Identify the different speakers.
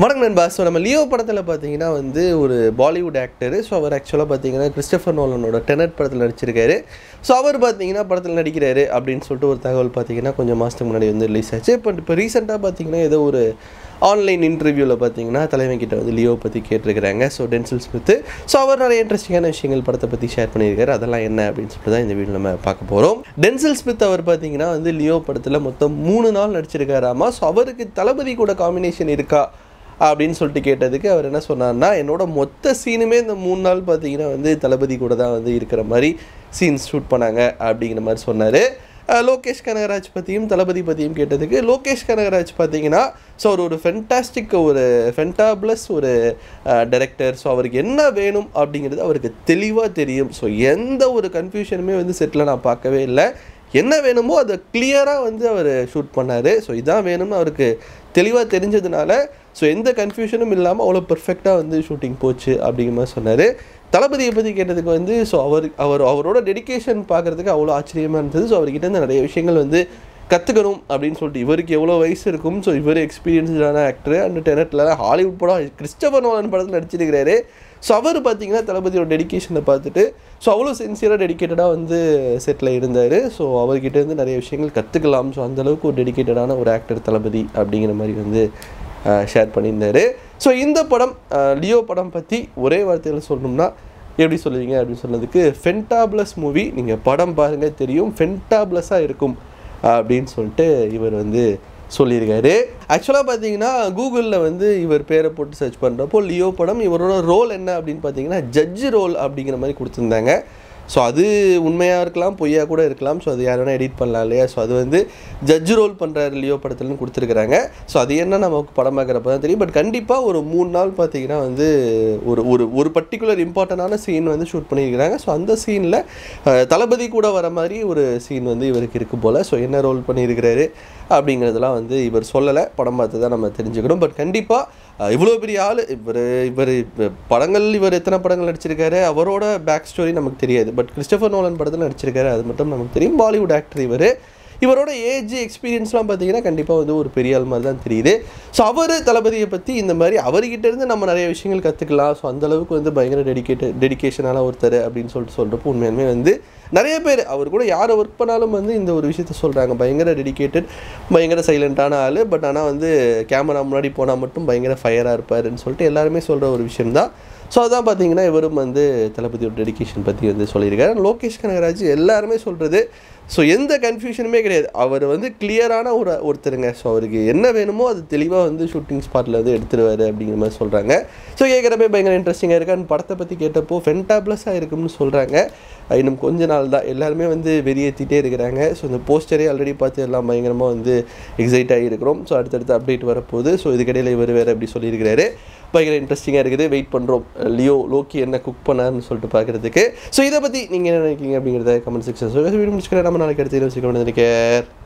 Speaker 1: வணக்கம் நண்பா ஸோ நம்ம லியோ படத்தில் பார்த்தீங்கன்னா வந்து ஒரு பாலிவுட் ஆக்டர் ஸோ அவர் ஆக்சுவலாக பார்த்தீங்கன்னா கிறிஸ்டபர் நோலனோட டெனட் படத்தில் நடிச்சிருக்காரு ஸோ அவர் பார்த்தீங்கன்னா படத்தில் நடிக்கிறாரு அப்படின்னு சொல்லிட்டு ஒரு தகவல் பார்த்தீங்கன்னா கொஞ்சம் மாதத்துக்கு முன்னாடி வந்து ரிலீஸ் ஆச்சு பட் இப்போ ரீசெண்டாக பார்த்தீங்கன்னா ஏதோ ஒரு ஆன்லைன் இன்டர்வியூவில் பார்த்தீங்கன்னா தலைவன் கிட்ட வந்து லியோ பற்றி கேட்டிருக்கிறாங்க ஸோ டென்சில் ஸ்மித்து ஸோ அவர் நிறைய இன்ட்ரெஸ்டிங்கான விஷயங்கள் படத்தை பற்றி ஷேர் பண்ணியிருக்காரு அதெல்லாம் என்ன அப்படின்னு சொல்லிட்டு தான் இந்த வீடியோ நம்ம பார்க்க போகிறோம் டென்சில் ஸ்மித் அவர் பார்த்தீங்கன்னா வந்து லியோ படத்தில் மொத்தம் மூணு நாள் நடிச்சிருக்காராமா ஸோ அவருக்கு தளபதி கூட காம்பினேஷன் இருக்கா அப்படின்னு சொல்லிட்டு கேட்டதுக்கு அவர் என்ன சொன்னார்னா என்னோட மொத்த சீனுமே இந்த மூணு நாள் பார்த்தீங்கன்னா வந்து தளபதி கூட தான் வந்து இருக்கிற மாதிரி சீன்ஸ் ஷூட் பண்ணாங்க அப்படிங்கிற மாதிரி சொன்னார் லோகேஷ் கனகராஜ் பற்றியும் தளபதி பற்றியும் கேட்டதுக்கு லோகேஷ் கனகராஜ் பார்த்தீங்கன்னா ஸோ அவர் ஒரு ஃபென்டாஸ்டிக் ஒரு ஃபென்டாப்ளஸ் ஒரு டைரக்டர் ஸோ அவருக்கு என்ன வேணும் அப்படிங்கிறது அவருக்கு தெளிவாக தெரியும் ஸோ எந்த ஒரு கன்ஃபியூஷனுமே வந்து செட்டில் நான் பார்க்கவே இல்லை என்ன வேணுமோ அதை கிளியராக வந்து அவர் ஷூட் பண்ணார் ஸோ இதான் வேணும்னு அவருக்கு தெளிவாக தெரிஞ்சதுனால ஸோ எந்த கன்ஃபியூஷனும் இல்லாமல் அவ்வளோ பெர்ஃபெக்டாக வந்து ஷூட்டிங் போச்சு அப்படிங்கிற மாதிரி சொன்னார் தளபதியை பற்றி கேட்டதுக்கு வந்து ஸோ அவர் அவர் அவரோட டெடிகேஷன் பார்க்குறதுக்கு அவ்வளோ ஆச்சரியமாக இருந்தது ஸோ அவர்கிட்ட இருந்து நிறைய விஷயங்கள் வந்து கற்றுக்கணும் அப்படின்னு சொல்லிட்டு இவருக்கு எவ்வளோ வயசு இருக்கும் ஸோ இவர் எக்ஸ்பீரியன்ஸ்டான ஆக்டர் அண்ட் டெனட்டில் ஹாலிவுட் படம் கிறிஸ்டபர் நோலன் படத்தில் நடிச்சிருக்கிறாரு ஸோ அவர் பார்த்தீங்கன்னா தளபதியோட டெடிகேஷனை பார்த்துட்டு ஸோ அவ்வளோ சின்சியராக டெடிக்கேட்டடாக வந்து செட்டில் இருந்தார் ஸோ அவர்கிட்ட இருந்து நிறைய விஷயங்கள் கற்றுக்கலாம் ஸோ அந்தளவுக்கு ஒரு டெடிக்கேட்டடான ஒரு ஆக்டர் தளபதி அப்படிங்கிற மாதிரி வந்து ஷேர் பண்ணியிருந்தார் ஸோ இந்த படம் அஹ், லியோ படம் பற்றி ஒரே வார்த்தையில் சொல்லணும்னா எப்படி சொல்லுவீங்க அப்படின்னு சொன்னதுக்கு ஃபென்டாப்ளஸ் மூவி நீங்கள் படம் பாருங்கள் தெரியும் ஃபென்டாப்ளஸாக இருக்கும் அப்படின்னு சொல்லிட்டு இவர் வந்து சொல்லியிருக்காரு ஆக்சுவலாக பார்த்தீங்கன்னா கூகுளில் வந்து இவர் பேரை போட்டு சர்ச் பண்ணுறப்போ லியோ படம் இவரோட ரோல் என்ன அப்படின்னு பார்த்தீங்கன்னா ஜட்ஜு ரோல் அப்படிங்கிற மாதிரி கொடுத்துருந்தாங்க ஸோ அது உண்மையாக இருக்கலாம் பொய்யா கூட இருக்கலாம் ஸோ அது யார் வேணால் எடிட் பண்ணலாம் இல்லையா ஸோ அது வந்து ஜட்ஜு ரோல் பண்ணுறாரு லியோ படத்துலன்னு கொடுத்துருக்குறாங்க ஸோ அது என்ன நமக்கு படம் பார்க்குறப்ப தான் தெரியும் பட் கண்டிப்பாக ஒரு மூணு நாள் பார்த்தீங்கன்னா வந்து ஒரு ஒரு ஒரு பர்டிகுலர் இம்பார்ட்டண்டான சீன் வந்து ஷூட் பண்ணியிருக்கிறாங்க ஸோ அந்த சீனில் தளபதி கூட வர மாதிரி ஒரு சீன் வந்து இவருக்கு இருக்கு போல் ஸோ என்ன ரோல் பண்ணியிருக்கிறாரு அப்படிங்கிறதெல்லாம் வந்து இவர் சொல்லலை படம் பார்த்து தான் நம்ம தெரிஞ்சுக்கணும் பட் கண்டிப்பாக இவ்வளோ பெரிய ஆள் இவர் இவர் படங்கள் இவர் எத்தனை படங்கள் நடிச்சிருக்காரு அவரோட பேக் ஸ்டோரி நமக்கு தெரியாது பட் கிறிஸ்டபர் நோலன் படத்தில் நடிச்சிருக்காரு அது மட்டும் நமக்கு தெரியும் பாலிவுட் ஆக்டர் இவர் இவரோட ஏஜ் எக்ஸ்பீரியன்ஸ்லாம் பார்த்தீங்கன்னா கண்டிப்பாக வந்து ஒரு பெரிய ஆள் மாதிரி தான் தெரியுது ஸோ அவர் தளபதியை பற்றி இந்த மாதிரி அவர்கிட்ட இருந்து நம்ம நிறைய விஷயங்கள் கற்றுக்கலாம் ஸோ அந்தளவுக்கு வந்து பயங்கர டெடிக்கேட்டட் டெடிக்கேஷனான ஒருத்தர் அப்படின்னு சொல்லிட்டு சொல்கிறப்போ உண்மையாலுமே வந்து நிறைய பேர் அவர் கூட யாரை ஒர்க் பண்ணாலும் வந்து இந்த ஒரு விஷயத்த சொல்கிறாங்க பயங்கர டெடிக்கேட்டட் பயங்கர சைலண்ட்டான ஆள் பட் ஆனால் வந்து கேமரா முன்னாடி போனால் மட்டும் பயங்கர ஃபயராக இருப்பாருன்னு சொல்லிட்டு எல்லாருமே சொல்கிற ஒரு விஷயம்தான் ஸோ அதான் பார்த்தீங்கன்னா இவரும் வந்து தளபதியோட டெடிகேஷன் பற்றி வந்து சொல்லியிருக்காரு லோகேஷ் கனகராஜ் எல்லாருமே சொல்கிறது ஸோ எந்த கன்ஃபியூஷனுமே கிடையாது அவர் வந்து கிளியரான ஒரு ஒருத்தருங்க ஸோ அவருக்கு என்ன வேணுமோ அது தெளிவாக வந்து ஷூட்டிங் ஸ்பாட்டில் வந்து எடுத்துருவார் அப்படிங்கிற மாதிரி சொல்கிறாங்க ஸோ கேட்குறப்ப பயங்கர இன்ட்ரெஸ்டிங்காக இருக்கு அண்ட் படத்தை பற்றி கேட்டப்போ ஃபென்டாப்ளஸாக இருக்கும்னு சொல்கிறாங்க இன்னும் கொஞ்ச நாள் தான் எல்லாருமே வந்து வெறியேற்றிட்டே இருக்கிறாங்க ஸோ இந்த போஸ்டரே ஆல்ரெடி பார்த்து எல்லாம் பயங்கரமாக வந்து எக்ஸைட் ஆகியிருக்கிறோம் ஸோ அடுத்தடுத்து அப்டேட் வரப்போகுது ஸோ இதுக்கிடையில் இவர் வேறு அப்படி சொல்லியிருக்கிறாரு பயங்கர இன்ட்ரெஸ்டிங்காக இருக்குது வெயிட் பண்ணுறோம் லியோ லோக்கி என்ன குக் பண்ணார்னு சொல்லிட்டு பார்க்குறதுக்கு ஸோ இதை பற்றி நீங்கள் என்ன நினைக்கிறீங்க அப்படிங்கிறத கமெண்ட் செக்ஷன் ஸோ வீடியோ முடிச்சுக்கிறேன் நம்ம நாளைக்கு அடுத்து வச்சுக்க வேண்டியது